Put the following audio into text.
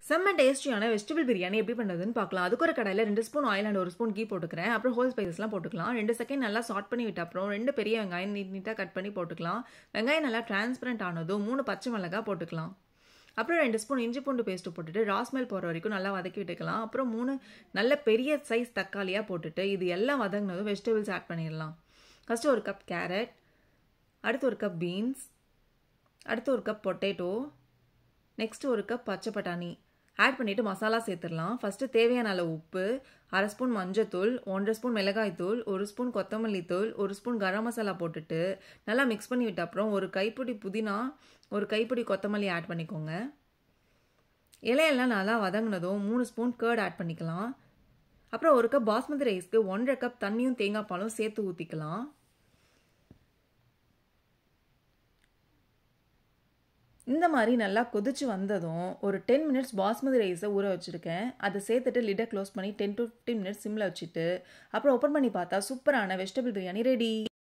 செம்ம டேஸ்டியான வெஜிடபிள் பிரியாணி எப்படி பண்ணுறதுன்னு பார்க்கலாம் அதுக்கு ஒரு கடையில் ரெண்டு ஸ்பூன் ஆயில் அண்ட் ஒரு ஸ்பூன் கீ போட்டுக்கிறேன் அப்புறம் ஹோல் ஸ்பைசஸ்லாம் போட்டுக்கலாம் ரெண்டு செகண்ட் நல்லா சாட் பண்ணி விட்ட அப்புறம் ரெண்டு பெரிய வெங்காயம் நீட் நீட்டாக கட் பண்ணி போட்டுக்கலாம் வெங்காயம் நல்லா டிரான்ஸ்பரண்ட் ஆனதும் மூணு பச்சை மிளகா போட்டுக்கலாம் அப்புறம் ரெண்டு ஸ்பூன் இஞ்சி பூண்டு பேஸ்ட்டு போட்டுட்டு ராஸ்மெல் போகிற வரைக்கும் நல்லா வதக்கி விட்டுக்கலாம் அப்புறம் மூணு நல்ல பெரிய சைஸ் தக்காளியாக போட்டுட்டு இது எல்லாம் வதங்கினதும் வெஜிடபிள்ஸ் ஆட் பண்ணிடலாம் ஃபஸ்ட்டு ஒரு கப் கேரட் அடுத்து ஒரு கப் பீன்ஸ் அடுத்து ஒரு கப் பொட்டேட்டோ நெக்ஸ்ட்டு ஒரு கப் பச்சை பட்டாணி ஆட் பண்ணிவிட்டு மசாலா சேர்த்துடலாம் ஃபஸ்ட்டு தேவையான அளவு உப்பு அரை ஸ்பூன் மஞ்சத்தூள் ஒன்றரை ஸ்பூன் மிளகாய்த்தூள் ஒரு ஸ்பூன் கொத்தமல்லி தூள் ஒரு ஸ்பூன் கரம் மசாலா போட்டுட்டு நல்லா மிக்ஸ் பண்ணி விட்ட அப்புறம் ஒரு கைப்பிடி புதினா ஒரு கைப்பிடி கொத்தமல்லி ஆட் பண்ணிக்கோங்க இலையெல்லாம் நல்லா வதங்கினதும் மூணு ஸ்பூன் கேர்ட் ஆட் பண்ணிக்கலாம் அப்புறம் ஒரு கப் பாஸ்மதி ரைஸ்க்கு ஒன்றரை கப் தண்ணியும் தேங்காய் பாலும் சேர்த்து ஊற்றிக்கலாம் இந்த மாதிரி நல்லா கொதிச்சு வந்ததும் ஒரு டென் மினிட்ஸ் பாஸ்மதி ரைஸை ஊற வச்சுருக்கேன் அதை சேர்த்துட்டு லிட்டை க்ளோஸ் பண்ணி டென் டு ஃபிஃப்டீன் மினிட்ஸ் சிம்மில் வச்சுட்டு அப்புறம் ஓப்பன் பண்ணி பார்த்தா சூப்பரான வெஜிடபிள் பிரியாணி ரெடி